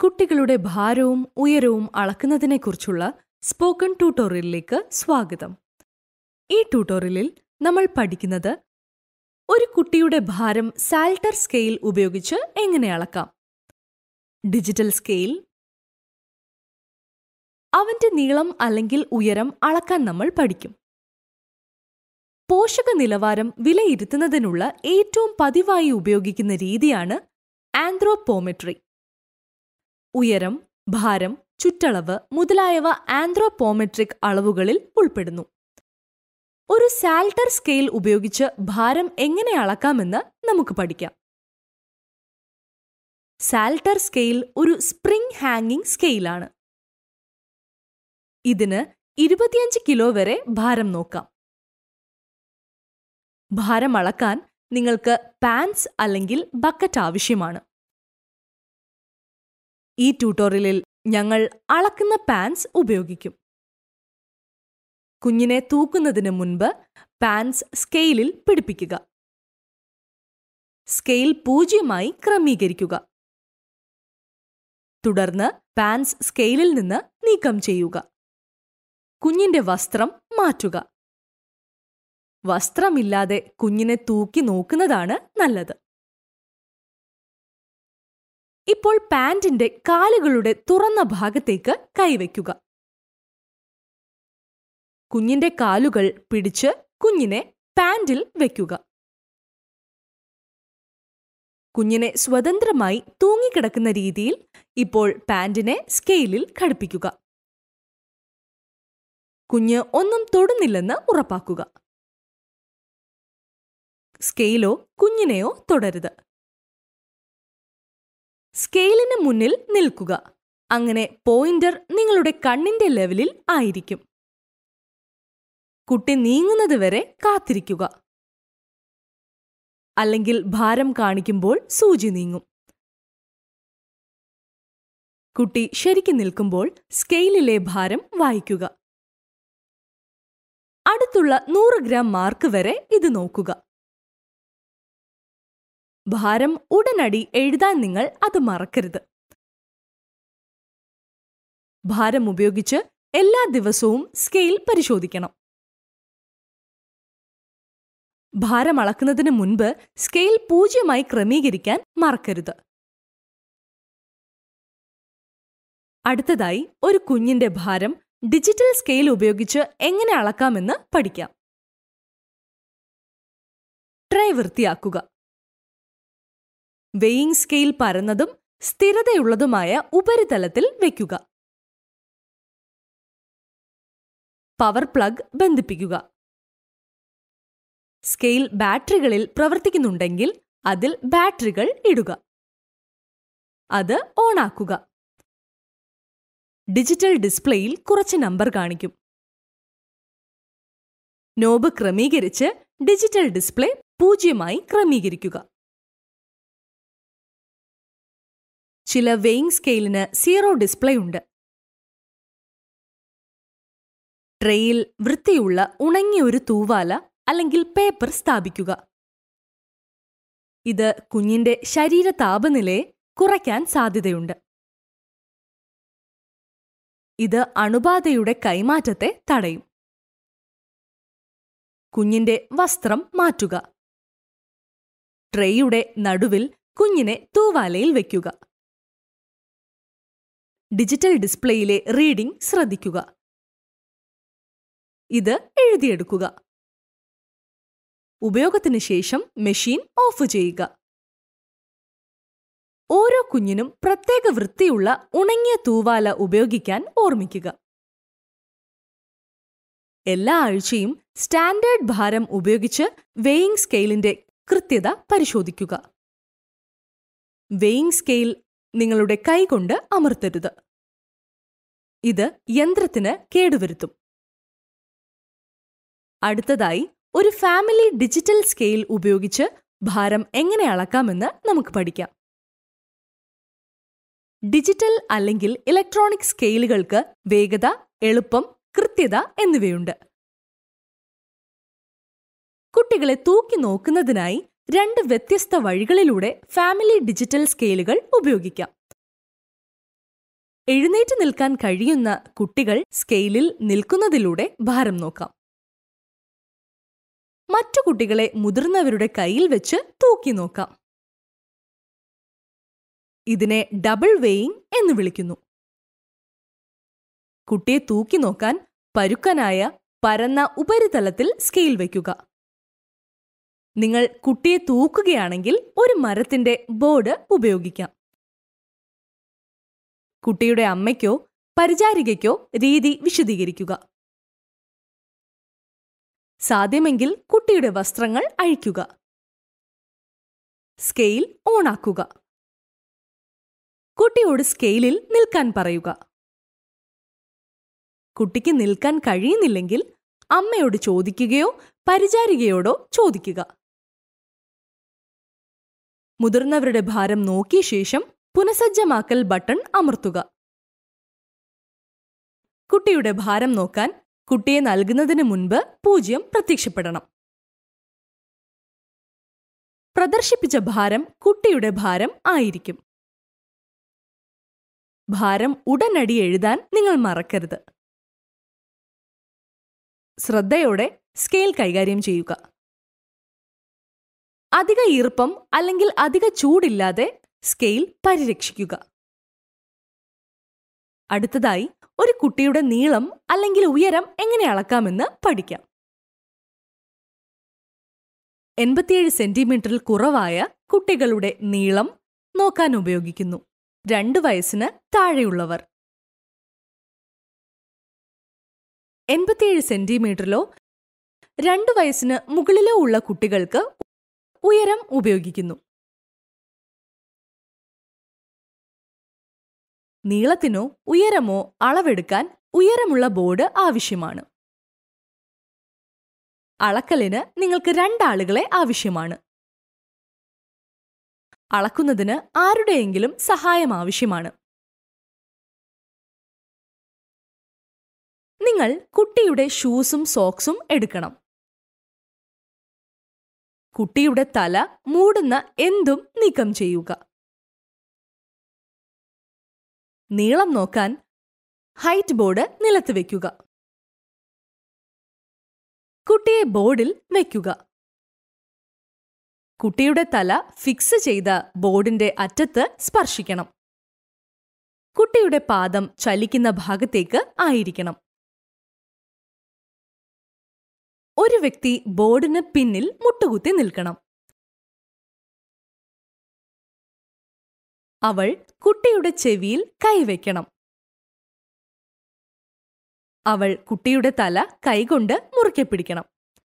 കുട്ടികളുടെ ഭാരവും ഉയരവും അളക്കുന്നതിനെക്കുറിച്ചുള്ള സ്പോക്കൺ ട്യൂട്ടോറിയലിലേക്ക് സ്വാഗതം ഈ ട്യൂട്ടോറിയലിൽ നമ്മൾ പഠിക്കുന്നത് ഒരു കുട്ടിയുടെ ഭാരം സാൽട്ടർ സ്കെയിൽ ഉപയോഗിച്ച് എങ്ങനെ അളക്കാം ഡിജിറ്റൽ സ്കെയിൽ അവന്റെ നീളം അല്ലെങ്കിൽ ഉയരം അളക്കാൻ നമ്മൾ പഠിക്കും പോഷക നിലവാരം വിലയിരുത്തുന്നതിനുള്ള ഏറ്റവും പതിവായി ഉപയോഗിക്കുന്ന രീതിയാണ് ആന്ത്രോപോമെട്രി ഉയരം ഭാരം ചുറ്റളവ് മുതലായവ ആന്ത്രോപോമെട്രിക് അളവുകളിൽ ഉൾപ്പെടുന്നു ഒരു സാൽട്ടർ സ്കെയിൽ ഉപയോഗിച്ച് ഭാരം എങ്ങനെ അളക്കാമെന്ന് നമുക്ക് പഠിക്കാം സാൽട്ടർ സ്കെയിൽ ഒരു സ്പ്രിംഗ് ഹാങ്ങിങ് സ്കെയിലാണ് ഇതിന് ഇരുപത്തിയഞ്ച് കിലോ വരെ ഭാരം നോക്കാം ഭാരം അളക്കാൻ നിങ്ങൾക്ക് പാൻസ് അല്ലെങ്കിൽ ബക്കറ്റ് ആവശ്യമാണ് ഈ ട്യൂട്ടോറിയലിൽ ഞങ്ങൾ അളക്കുന്ന പാൻസ് ഉപയോഗിക്കും കുഞ്ഞിനെ തൂക്കുന്നതിന് മുൻപ് പാൻസ് സ്കെയിലിൽ പിടിപ്പിക്കുക സ്കെയിൽ പൂജ്യമായി ക്രമീകരിക്കുക തുടർന്ന് പാൻസ് സ്കെയിലിൽ നിന്ന് നീക്കം ചെയ്യുക കുഞ്ഞിന്റെ വസ്ത്രം മാറ്റുക വസ്ത്രമില്ലാതെ കുഞ്ഞിനെ തൂക്കി നോക്കുന്നതാണ് നല്ലത് ഇപ്പോൾ പാന്റിന്റെ കാലുകളുടെ തുറന്ന ഭാഗത്തേക്ക് കൈവയ്ക്കുക കുഞ്ഞിന്റെ കാലുകൾ പിടിച്ച് കുഞ്ഞിനെ പാന്റിൽ വെക്കുക കുഞ്ഞിനെ സ്വതന്ത്രമായി തൂങ്ങിക്കിടക്കുന്ന രീതിയിൽ ഇപ്പോൾ പാന്റിനെ സ്കെയിലിൽ ഘടിപ്പിക്കുക കുഞ്ഞ് ഒന്നും തൊടുന്നില്ലെന്ന് ഉറപ്പാക്കുക സ്കെയിലോ കുഞ്ഞിനെയോ തുടരുത് സ്കെയിലിന് മുന്നിൽ നിൽക്കുക അങ്ങനെ പോയിന്റർ നിങ്ങളുടെ കണ്ണിന്റെ ലെവലിൽ ആയിരിക്കും കുട്ടി നീങ്ങുന്നതുവരെ കാത്തിരിക്കുക അല്ലെങ്കിൽ ഭാരം കാണിക്കുമ്പോൾ സൂചി നീങ്ങും കുട്ടി ശരിക്കും നിൽക്കുമ്പോൾ സ്കെയിലിലെ ഭാരം വായിക്കുക അടുത്തുള്ള നൂറ് ഗ്രാം മാർക്ക് വരെ ഇത് നോക്കുക ഭാരം ഉടനടി എഴുതാൻ നിങ്ങൾ അത് മറക്കരുത് ഭാരം ഉപയോഗിച്ച് എല്ലാ ദിവസവും സ്കെയിൽ പരിശോധിക്കണം ഭാരം അളക്കുന്നതിന് മുൻപ് സ്കെയിൽ പൂജ്യമായി ക്രമീകരിക്കാൻ മറക്കരുത് അടുത്തതായി ഒരു കുഞ്ഞിന്റെ ഭാരം ഡിജിറ്റൽ സ്കെയിൽ ഉപയോഗിച്ച് എങ്ങനെ അളക്കാമെന്ന് പഠിക്കാം ട്രേ വൃത്തിയാക്കുക വെയിങ് സ്കെയിൽ പരന്നതും സ്ഥിരതയുള്ളതുമായ ഉപരിതലത്തിൽ വയ്ക്കുക പവർ പ്ലഗ് ബന്ധിപ്പിക്കുക സ്കെയിൽ ബാറ്ററികളിൽ പ്രവർത്തിക്കുന്നുണ്ടെങ്കിൽ അതിൽ ബാറ്ററികൾ ഇടുക അത് ഓണാക്കുക ഡിജിറ്റൽ ഡിസ്പ്ലേയിൽ കുറച്ച് നമ്പർ കാണിക്കും നോബ് ക്രമീകരിച്ച് ഡിജിറ്റൽ ഡിസ്പ്ലേ പൂജ്യമായി ക്രമീകരിക്കുക ചില വെയിങ് സ്കെയിലിന് സീറോ ഡിസ്പ്ലേ ഉണ്ട് ട്രേയിൽ വൃത്തിയുള്ള ഉണങ്ങിയ ഒരു തൂവാല അല്ലെങ്കിൽ പേപ്പർ സ്ഥാപിക്കുക ഇത് കുഞ്ഞിന്റെ ശരീര താപനിലയെ കുറയ്ക്കാൻ സാധ്യതയുണ്ട് ഇത് അണുബാധയുടെ കൈമാറ്റത്തെ തടയും കുഞ്ഞിന്റെ വസ്ത്രം മാറ്റുക ട്രേയുടെ നടുവിൽ കുഞ്ഞിനെ തൂവാലയിൽ വയ്ക്കുക ഡിജിറ്റൽ ഡിസ്പ്ലേയിലെ റീഡിംഗ് ശ്രദ്ധിക്കുക ഇത് എഴുതിയെടുക്കുക ഉപയോഗത്തിന് ശേഷം മെഷീൻ ഓഫ് ചെയ്യുക ഓരോ കുഞ്ഞിനും പ്രത്യേക വൃത്തിയുള്ള ഉണങ്ങിയ തൂവാല ഉപയോഗിക്കാൻ ഓർമ്മിക്കുക എല്ലാ ആഴ്ചയും സ്റ്റാൻഡേർഡ് ഭാരം ഉപയോഗിച്ച് വെയിങ് സ്കെയിലിന്റെ കൃത്യത പരിശോധിക്കുക വെയിങ് സ്കെയിൽ നിങ്ങളുടെ കൈകൊണ്ട് അമർത്തരുത് ഇത് യന്ത്രത്തിന് കേടുവരുത്തും അടുത്തതായി ഒരു ഫാമിലി ഡിജിറ്റൽ സ്കെയിൽ ഉപയോഗിച്ച് ഭാരം എങ്ങനെ അളക്കാമെന്ന് നമുക്ക് പഠിക്കാം ഡിജിറ്റൽ അല്ലെങ്കിൽ ഇലക്ട്രോണിക് സ്കെയിലുകൾക്ക് വേഗത എളുപ്പം കൃത്യത എന്നിവയുണ്ട് കുട്ടികളെ തൂക്കി നോക്കുന്നതിനായി രണ്ട് വ്യത്യസ്ത വഴികളിലൂടെ ഫാമിലി ഡിജിറ്റൽ സ്കെയിലുകൾ ഉപയോഗിക്കാം എഴുന്നേറ്റ് നിൽക്കാൻ കഴിയുന്ന കുട്ടികൾ സ്കെയിലിൽ നിൽക്കുന്നതിലൂടെ ഭാരം നോക്കാം മറ്റു കുട്ടികളെ മുതിർന്നവരുടെ കയ്യിൽ വെച്ച് തൂക്കി നോക്കാം ഇതിനെ ഡബിൾ വെയിങ് എന്ന് വിളിക്കുന്നു കുട്ടിയെ തൂക്കി നോക്കാൻ പരുക്കനായ പരന്ന ഉപരിതലത്തിൽ സ്കെയിൽ വയ്ക്കുക നിങ്ങൾ കുട്ടിയെ തൂക്കുകയാണെങ്കിൽ ഒരു മരത്തിന്റെ ബോർഡ് ഉപയോഗിക്കാം കുട്ടിയുടെ അമ്മയ്ക്കോ പരിചാരികയ്ക്കോ രീതി വിശദീകരിക്കുക സാധ്യമെങ്കിൽ കുട്ടിയുടെ വസ്ത്രങ്ങൾ അഴിക്കുക സ്കെയിൽ ഓണാക്കുക കുട്ടിയോട് സ്കെയിലിൽ നിൽക്കാൻ പറയുക കുട്ടിക്ക് നിൽക്കാൻ കഴിയുന്നില്ലെങ്കിൽ അമ്മയോട് ചോദിക്കുകയോ പരിചാരികയോടോ ചോദിക്കുക മുതിർന്നവരുടെ ഭാരം നോക്കിയ ശേഷം പുനഃസജ്ജമാക്കൽ ബട്ടൺ അമർത്തുക കുട്ടിയുടെ ഭാരം നോക്കാൻ കുട്ടിയെ നൽകുന്നതിന് മുൻപ് പൂജ്യം പ്രത്യക്ഷപ്പെടണം പ്രദർശിപ്പിച്ച ഭാരം കുട്ടിയുടെ ഭാരം ആയിരിക്കും ഭാരം ഉടനടി എഴുതാൻ നിങ്ങൾ മറക്കരുത് ശ്രദ്ധയോടെ സ്കെയിൽ കൈകാര്യം ചെയ്യുക അധിക ഈർപ്പം അല്ലെങ്കിൽ അധിക ചൂടില്ലാതെ സ്കെയിൽ പരിരക്ഷിക്കുക അടുത്തതായി ഒരു കുട്ടിയുടെ നീളം അല്ലെങ്കിൽ ഉയരം എങ്ങനെ അളക്കാമെന്ന് പഠിക്കാം എൺപത്തിയേഴ് സെന്റിമീറ്ററിൽ കുറവായ കുട്ടികളുടെ നീളം നോക്കാൻ ഉപയോഗിക്കുന്നു രണ്ട് വയസ്സിന് താഴെയുള്ളവർ എൺപത്തിയേഴ് സെന്റിമീറ്ററിലോ രണ്ട് വയസ്സിന് മുകളിലോ ഉള്ള കുട്ടികൾക്ക് ഉയരം ഉപയോഗിക്കുന്നു നീളത്തിനോ ഉയരമോ അളവെടുക്കാൻ ഉയരമുള്ള ബോർഡ് ആവശ്യമാണ് അളക്കലിന് നിങ്ങൾക്ക് രണ്ടാളുകളെ ആവശ്യമാണ് അളക്കുന്നതിന് ആരുടെയെങ്കിലും സഹായം ആവശ്യമാണ് നിങ്ങൾ കുട്ടിയുടെ ഷൂസും സോക്സും എടുക്കണം കുട്ടിയുടെ തല മൂടുന്ന എന്തും നീക്കം ചെയ്യുക നീളം നോക്കാൻ ഹൈറ്റ് ബോർഡ് നിലത്ത് വയ്ക്കുക കുട്ടിയെ ബോർഡിൽ വയ്ക്കുക കുട്ടിയുടെ തല ഫിക്സ് ചെയ്ത ബോർഡിന്റെ അറ്റത്ത് സ്പർശിക്കണം കുട്ടിയുടെ പാദം ചലിക്കുന്ന ഭാഗത്തേക്ക് ആയിരിക്കണം ഒരു വ്യക്തി ബോർഡിന് പിന്നിൽ മുട്ടുകുത്തി നിൽക്കണം അവൾ കുട്ടിയുടെ ചെവിയിൽ കൈവയ്ക്കണം അവൾ കുട്ടിയുടെ തല കൈകൊണ്ട് മുറുക്കെ പിടിക്കണം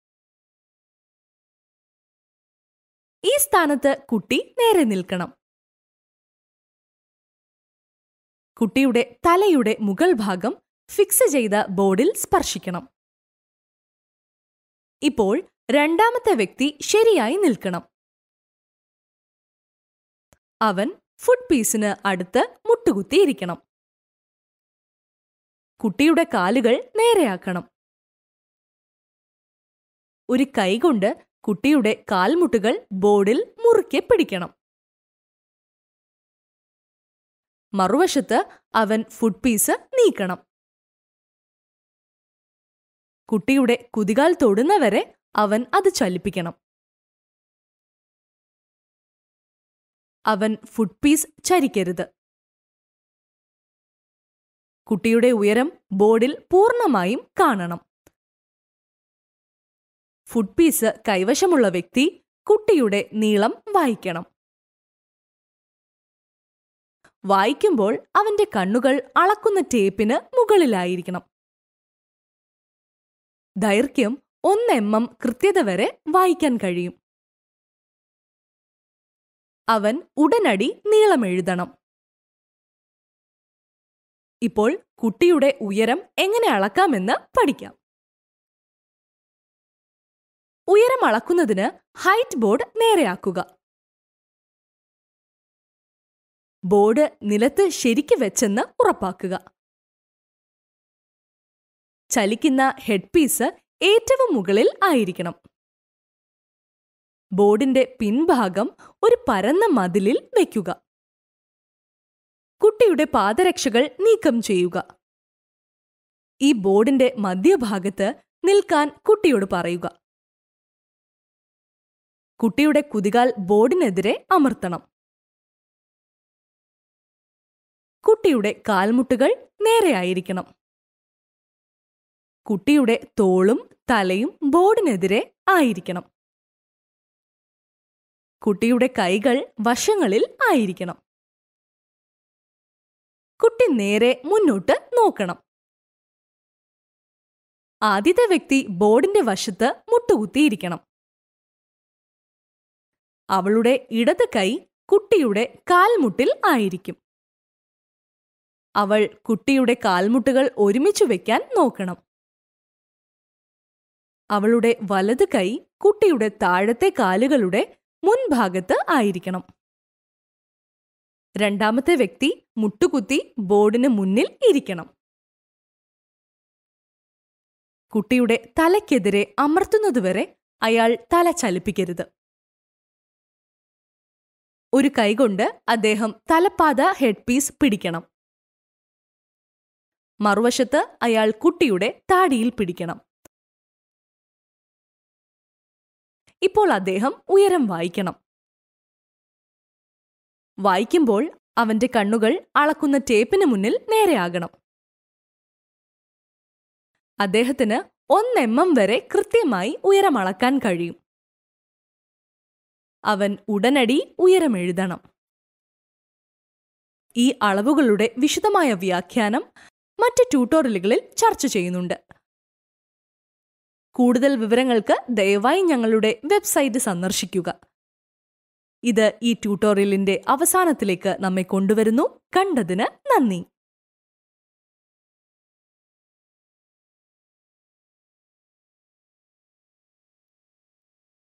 ഈ സ്ഥാനത്ത് കുട്ടി നേരെ നിൽക്കണം കുട്ടിയുടെ തലയുടെ മുകൾ ഭാഗം ഫിക്സ് ചെയ്ത ബോർഡിൽ സ്പർശിക്കണം ഇപ്പോൾ രണ്ടാമത്തെ വ്യക്തി ശരിയായി നിൽക്കണം അവൻ ഫുഡ് പീസിന് അടുത്ത് മുട്ടുകുത്തിയിരിക്കണം കുട്ടിയുടെ കാലുകൾ നേരെയാക്കണം ഒരു കൈകൊണ്ട് കുട്ടിയുടെ കാൽമുട്ടുകൾ ബോർഡിൽ മുറുക്കെ പിടിക്കണം മറുവശത്ത് അവൻ ഫുഡ് പീസ് നീക്കണം കുട്ടിയുടെ കുതികാൽ തൊടുന്നവരെ അവൻ അത് ചലിപ്പിക്കണം അവൻ ഫുഡ് പീസ് ചരിക്കരുത് കുട്ടിയുടെ ഉയരം ബോർഡിൽ പൂർണ്ണമായും കാണണം ഫുഡ് പീസ് കൈവശമുള്ള വ്യക്തി കുട്ടിയുടെ നീളം വായിക്കണം വായിക്കുമ്പോൾ അവന്റെ കണ്ണുകൾ അളക്കുന്ന ടേപ്പിന് മുകളിലായിരിക്കണം ദൈർഘ്യം ഒന്ന് എം എം കൃത്യത വരെ വായിക്കാൻ കഴിയും അവൻ ഉടനടി നീളമെഴുതണം ഇപ്പോൾ കുട്ടിയുടെ ഉയരം എങ്ങനെ അളക്കാമെന്ന് പഠിക്കാം ഉയരം അളക്കുന്നതിന് ഹൈറ്റ് ബോർഡ് നേരെയാക്കുക ബോർഡ് നിലത്ത് ശരിക്ക് വെച്ചെന്ന് ഉറപ്പാക്കുക ചലിക്കുന്ന ഹെഡ് പീസ് ഏറ്റവും മുകളിൽ ആയിരിക്കണം ബോർഡിന്റെ പിൻഭാഗം ഒരു പരന്ന മതിലിൽ വയ്ക്കുക കുട്ടിയുടെ പാദരക്ഷകൾ നീക്കം ചെയ്യുക ഈ ബോർഡിന്റെ മധ്യഭാഗത്ത് നിൽക്കാൻ കുട്ടിയോട് പറയുക കുട്ടിയുടെ കുതികാൽ ബോർഡിനെതിരെ അമർത്തണം കുട്ടിയുടെ കാൽമുട്ടുകൾ നേരെയായിരിക്കണം കുട്ടിയുടെ തോളും തലയും ബോർഡിനെതിരെ ആയിരിക്കണം കുട്ടിയുടെ കൈകൾ വശങ്ങളിൽ ആയിരിക്കണം കുട്ടി നേരെ മുന്നോട്ട് നോക്കണം ആദ്യത്തെ വ്യക്തി ബോർഡിന്റെ വശത്ത് മുട്ടുകുത്തിയിരിക്കണം അവളുടെ ഇടത് കൈ കുട്ടിയുടെ കാൽമുട്ടിൽ ആയിരിക്കും അവൾ കുട്ടിയുടെ കാൽമുട്ടുകൾ ഒരുമിച്ചു വെക്കാൻ നോക്കണം അവളുടെ വലത് കൈ കുട്ടിയുടെ താഴത്തെ കാലുകളുടെ മുൻഭാഗത്ത് ആയിരിക്കണം രണ്ടാമത്തെ വ്യക്തി മുട്ടുകുത്തി ബോർഡിന് മുന്നിൽ ഇരിക്കണം കുട്ടിയുടെ തലയ്ക്കെതിരെ അമർത്തുന്നതുവരെ അയാൾ തല ചലിപ്പിക്കരുത് ഒരു കൈകൊണ്ട് അദ്ദേഹം തലപ്പാത ഹെഡ്പീസ് പിടിക്കണം മറുവശത്ത് അയാൾ കുട്ടിയുടെ താടിയിൽ പിടിക്കണം ഇപ്പോൾ അദ്ദേഹം ഉയരം വായിക്കണം വായിക്കുമ്പോൾ അവന്റെ കണ്ണുകൾ അളക്കുന്ന ടേപ്പിന് മുന്നിൽ നേരെയാകണം അദ്ദേഹത്തിന് ഒന്ന് എം എം വരെ കൃത്യമായി ഉയരം അളക്കാൻ കഴിയും അവൻ ഉടനടി ഉയരം എഴുതണം ഈ അളവുകളുടെ വിശദമായ വ്യാഖ്യാനം മറ്റ് ട്യൂട്ടോറിയലുകളിൽ ചർച്ച ചെയ്യുന്നുണ്ട് കൂടുതൽ വിവരങ്ങൾക്ക് ദയവായി ഞങ്ങളുടെ വെബ്സൈറ്റ് സന്ദർശിക്കുക ഇത് ഈ ട്യൂട്ടോറിയലിന്റെ അവസാനത്തിലേക്ക് നമ്മെ കൊണ്ടുവരുന്നു കണ്ടതിന് നന്ദി